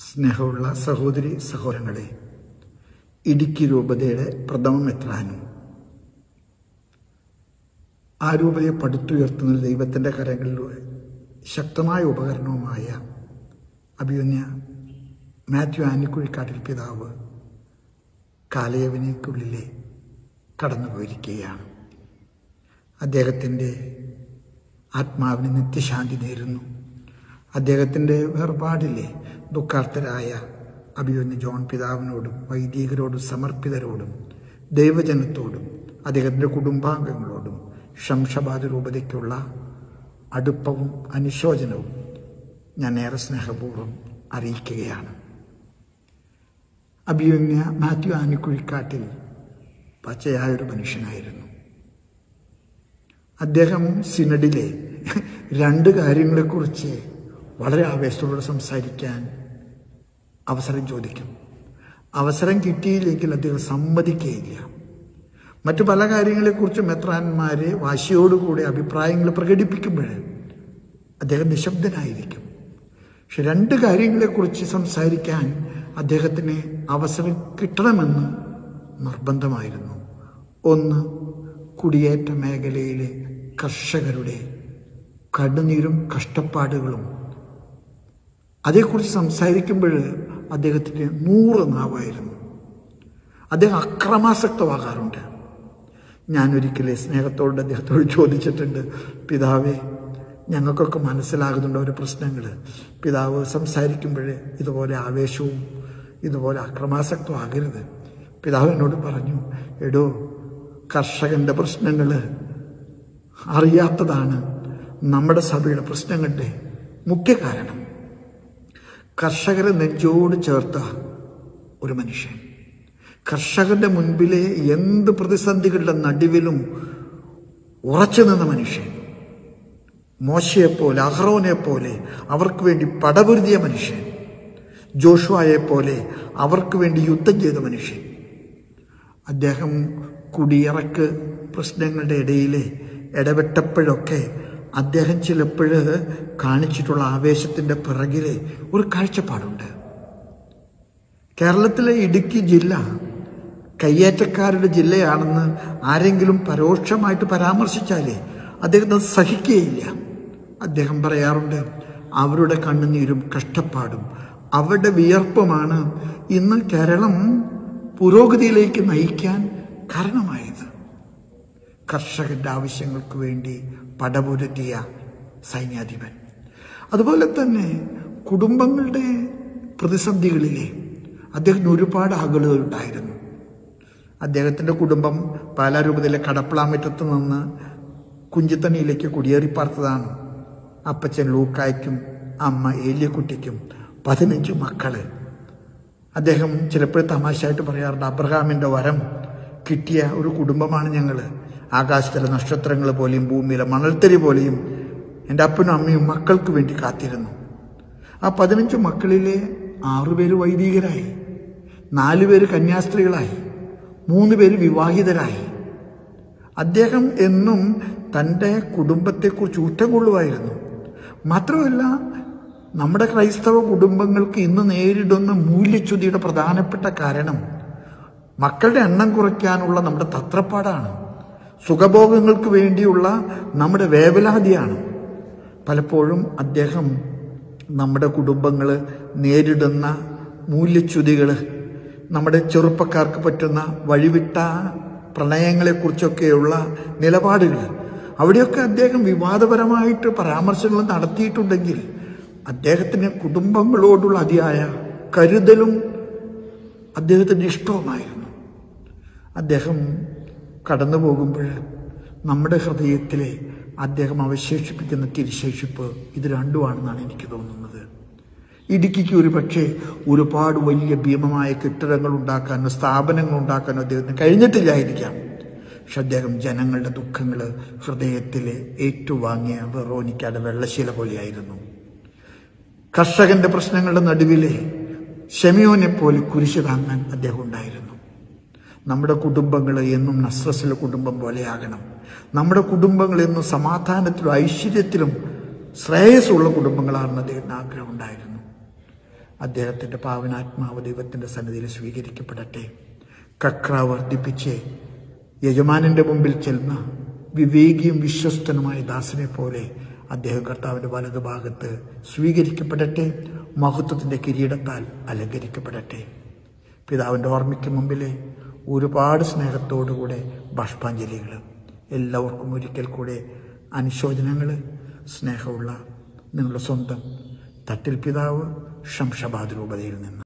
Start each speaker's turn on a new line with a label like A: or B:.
A: സ്നേഹമുള്ള സഹോദരി സഹോദരങ്ങളെ ഇടുക്കി രൂപതയുടെ പ്രഥമ മെത്രാനും ആ രൂപതയെ പടുത്തുയർത്തുന്ന ദൈവത്തിൻ്റെ കരങ്ങളിലൂടെ ശക്തമായ ഉപകരണവുമായ അഭിയുന്യ മാത്യു ആനിക്കുഴിക്കാട്ടിൽ പിതാവ് കാലയവനിക്കുള്ളിലെ കടന്നുപോയിരിക്കുകയാണ് അദ്ദേഹത്തിൻ്റെ ആത്മാവിന് നിത്യശാന്തി നേരുന്നു അദ്ദേഹത്തിൻ്റെ വേർപാടിലെ ദുഃഖാർത്ഥരായ അഭിയുന്ന ജോൺ പിതാവിനോടും വൈദികരോടും സമർപ്പിതരോടും ദൈവജനത്തോടും അദ്ദേഹത്തിൻ്റെ കുടുംബാംഗങ്ങളോടും ശംഷബാദ് രൂപതയ്ക്കുള്ള അടുപ്പവും അനുശോചനവും ഞാൻ ഏറെ സ്നേഹപൂർവ്വം അറിയിക്കുകയാണ് അഭിയുന്യ മാത്യു ആനിക്കുഴിക്കാട്ടിൽ പച്ചയായൊരു മനുഷ്യനായിരുന്നു അദ്ദേഹം സിനഡിലെ രണ്ട് കാര്യങ്ങളെക്കുറിച്ച് വളരെ ആവേശത്തോടെ സംസാരിക്കാൻ അവസരം ചോദിക്കും അവസരം കിട്ടിയില്ലെങ്കിൽ അദ്ദേഹം സമ്മതിക്കുകയില്ല മറ്റു പല കാര്യങ്ങളെക്കുറിച്ച് മെത്രാന്മാരെ വാശിയോടുകൂടി അഭിപ്രായങ്ങൾ പ്രകടിപ്പിക്കുമ്പോൾ അദ്ദേഹം നിശബ്ദനായിരിക്കും പക്ഷെ രണ്ട് കാര്യങ്ങളെക്കുറിച്ച് സംസാരിക്കാൻ അദ്ദേഹത്തിന് അവസരം കിട്ടണമെന്ന് നിർബന്ധമായിരുന്നു ഒന്ന് കുടിയേറ്റ മേഖലയിലെ കർഷകരുടെ കണ്ണുനീരും കഷ്ടപ്പാടുകളും അതേക്കുറിച്ച് സംസാരിക്കുമ്പോൾ അദ്ദേഹത്തിന് നൂറ് നാവായിരുന്നു അദ്ദേഹം അക്രമാസക്തമാകാറുണ്ട് ഞാനൊരിക്കലേ സ്നേഹത്തോട് അദ്ദേഹത്തോട് ചോദിച്ചിട്ടുണ്ട് പിതാവേ ഞങ്ങൾക്കൊക്കെ മനസ്സിലാകുന്നുണ്ട് ഓരോ പ്രശ്നങ്ങൾ പിതാവ് സംസാരിക്കുമ്പോൾ ഇതുപോലെ ആവേശവും ഇതുപോലെ അക്രമാസക്തമാകരുത് പിതാവ് എന്നോട് പറഞ്ഞു എടോ കർഷകന്റെ പ്രശ്നങ്ങൾ അറിയാത്തതാണ് നമ്മുടെ സഭയുടെ പ്രശ്നങ്ങളുടെ മുഖ്യ കാരണം കർഷകരെ നെഞ്ചോട് ചേർത്ത ഒരു മനുഷ്യൻ കർഷകന്റെ മുൻപിലെ എന്ത് പ്രതിസന്ധികളുടെ നടുവിലും ഉറച്ചു നിന്ന മനുഷ്യൻ മോശയെപ്പോലെ അഹ്റോനെ പോലെ അവർക്ക് വേണ്ടി പടപൊരുതിയ മനുഷ്യൻ ജോഷുവായെ പോലെ അവർക്ക് വേണ്ടി യുദ്ധം ചെയ്ത മനുഷ്യൻ അദ്ദേഹം കുടിയിറക്ക് പ്രശ്നങ്ങളുടെ ഇടയിൽ ഇടപെട്ടപ്പോഴൊക്കെ അദ്ദേഹം ചിലപ്പോൾ കാണിച്ചിട്ടുള്ള ആവേശത്തിൻ്റെ പിറകിലെ ഒരു കാഴ്ചപ്പാടുണ്ട് കേരളത്തിലെ ഇടുക്കി ജില്ല കയ്യേറ്റക്കാരുടെ ജില്ലയാണെന്ന് ആരെങ്കിലും പരോക്ഷമായിട്ട് പരാമർശിച്ചാലേ അദ്ദേഹം അത് സഹിക്കുകയില്ല അദ്ദേഹം പറയാറുണ്ട് അവരുടെ കണ്ണുനീരും കഷ്ടപ്പാടും അവരുടെ വിയർപ്പുമാണ് ഇന്ന് കേരളം പുരോഗതിയിലേക്ക് നയിക്കാൻ കാരണമായത് കർഷകന്റെ ആവശ്യങ്ങൾക്ക് വേണ്ടി പടപുരട്ടിയ സൈന്യാധിപൻ അതുപോലെ തന്നെ കുടുംബങ്ങളുടെ പ്രതിസന്ധികളിലെ അദ്ദേഹത്തിന് ഒരുപാട് അകലുകളുണ്ടായിരുന്നു അദ്ദേഹത്തിൻ്റെ കുടുംബം പാലാരൂപതയിലെ കടപ്പളാമറ്റത്ത് നിന്ന് കുഞ്ചിത്തണിയിലേക്ക് കുടിയേറിപ്പാർത്തതാണ് അപ്പച്ചൻ ലൂക്കായ്ക്കും അമ്മ ഏലിയക്കുട്ടിക്കും പതിനഞ്ച് മക്കള് അദ്ദേഹം ചിലപ്പോൾ തമാശയായിട്ട് പറയാറുണ്ട് അബ്രഹാമിൻ്റെ വരം കിട്ടിയ ഒരു കുടുംബമാണ് ഞങ്ങൾ ആകാശത്തിലെ നക്ഷത്രങ്ങൾ പോലെയും ഭൂമിയിലെ മണൽത്തരി പോലെയും എൻ്റെ അപ്പനും അമ്മയും മക്കൾക്ക് വേണ്ടി കാത്തിരുന്നു ആ പതിനഞ്ച് മക്കളിലെ ആറുപേര് വൈദികരായി നാലുപേര് കന്യാസ്ത്രീകളായി മൂന്ന് പേര് വിവാഹിതരായി അദ്ദേഹം എന്നും തൻ്റെ കുടുംബത്തെക്കുറിച്ച് ഊറ്റം കൊള്ളുമായിരുന്നു മാത്രമല്ല നമ്മുടെ ക്രൈസ്തവ കുടുംബങ്ങൾക്ക് ഇന്ന് നേരിടുന്ന മൂല്യച്യുതിയുടെ പ്രധാനപ്പെട്ട കാരണം മക്കളുടെ എണ്ണം കുറയ്ക്കാനുള്ള നമ്മുടെ തത്രപ്പാടാണ് സുഖഭോഗങ്ങൾക്ക് വേണ്ടിയുള്ള നമ്മുടെ വേവലാതിയാണ് പലപ്പോഴും അദ്ദേഹം നമ്മുടെ കുടുംബങ്ങൾ നേരിടുന്ന മൂല്യച്യുതികൾ നമ്മുടെ ചെറുപ്പക്കാർക്ക് പറ്റുന്ന വഴിവിട്ട പ്രണയങ്ങളെക്കുറിച്ചൊക്കെയുള്ള നിലപാടുകൾ അവിടെയൊക്കെ അദ്ദേഹം വിവാദപരമായിട്ട് പരാമർശങ്ങൾ നടത്തിയിട്ടുണ്ടെങ്കിൽ അദ്ദേഹത്തിന് കുടുംബങ്ങളോടുള്ള അതിയായ കരുതലും അദ്ദേഹത്തിൻ്റെ ഇഷ്ടവുമായിരുന്നു അദ്ദേഹം കടന്നു പോകുമ്പോൾ നമ്മുടെ ഹൃദയത്തിലെ അദ്ദേഹം അവശേഷിപ്പിക്കുന്ന തിരിശേഷിപ്പ് ഇത് രണ്ടുമാണെന്നാണ് എനിക്ക് തോന്നുന്നത് ഇടുക്കിക്ക് ഒരു പക്ഷേ ഒരുപാട് വലിയ ഭീമമായ കെട്ടിടങ്ങൾ ഉണ്ടാക്കാനോ സ്ഥാപനങ്ങൾ ഉണ്ടാക്കാനോ അദ്ദേഹത്തിന് കഴിഞ്ഞിട്ടില്ലായിരിക്കാം പക്ഷെ അദ്ദേഹം ജനങ്ങളുടെ ദുഃഖങ്ങൾ ഹൃദയത്തിൽ ഏറ്റുവാങ്ങിയ വെറോനിക്കയുടെ വെള്ളശീല പോലെയായിരുന്നു കർഷകന്റെ പ്രശ്നങ്ങളുടെ നടുവിലെ ഷെമിയോനെ പോലെ കുരിശ് താങ്ങാൻ അദ്ദേഹം ഉണ്ടായിരുന്നു നമ്മുടെ കുടുംബങ്ങൾ എന്നും നസ്രസിലെ കുടുംബം പോലെയാകണം നമ്മുടെ കുടുംബങ്ങൾ എന്നും സമാധാനത്തിലും ഐശ്വര്യത്തിലും ശ്രേയസ്സുള്ള കുടുംബങ്ങളാണെന്ന് അദ്ദേഹത്തിന് ആഗ്രഹം ഉണ്ടായിരുന്നു അദ്ദേഹത്തിൻ്റെ പാവനാത്മാവ് ദൈവത്തിൻ്റെ സന്നിധിയിൽ സ്വീകരിക്കപ്പെടട്ടെ കക്ര വർദ്ധിപ്പിച്ച് യജമാനന്റെ മുമ്പിൽ ചെല്ലുന്ന വിവേകിയും വിശ്വസ്തനുമായ ദാസനെ പോലെ അദ്ദേഹം കർത്താവിൻ്റെ വലതുഭാഗത്ത് സ്വീകരിക്കപ്പെടട്ടെ മഹത്വത്തിൻ്റെ കിരീടത്താൽ അലങ്കരിക്കപ്പെടട്ടെ പിതാവിൻ്റെ ഓർമ്മയ്ക്ക് മുമ്പിൽ ഒരുപാട് സ്നേഹത്തോടുകൂടെ ബാഷ്പാഞ്ജലികൾ എല്ലാവർക്കും ഒരിക്കൽ കൂടെ അനുശോചനങ്ങൾ സ്നേഹമുള്ള നിങ്ങളുടെ സ്വന്തം തട്ടിൽ പിതാവ് ഷംഷബാദ് രൂപതയിൽ നിന്ന്